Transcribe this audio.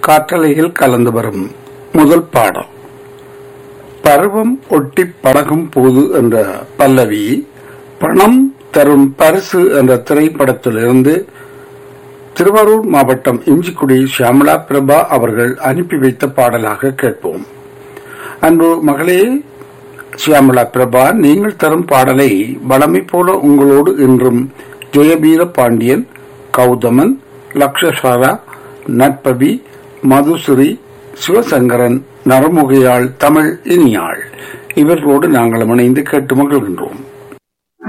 காற்றலையில் கலந்து வரும் முதல் பாடல் பருவம் ஒட்டி பழகும் போது என்ற பல்லவி பணம் தரும் பரிசு என்ற திரைப்படத்திலிருந்து திருவாரூர் மாவட்டம் இஞ்சிக்குடி ஷியாமலா பிரபா அவர்கள் அனுப்பி வைத்த பாடலாக கேட்போம் அன்பு மகளே ஷியாமலா பிரபா நீங்கள் தரும் பாடலை வளமை போல உங்களோடு இன்றும் ஜெயபீர பாண்டியன் கௌதமன் லக்ஷசாரா நட்பவி மதுஸ்ரீ சிவசங்கரன் நரமுகையாள் தமிழ் இனியாள் இவர்களோடு நாங்கள் இணைந்து கேட்டு மகிழ்கின்றோம்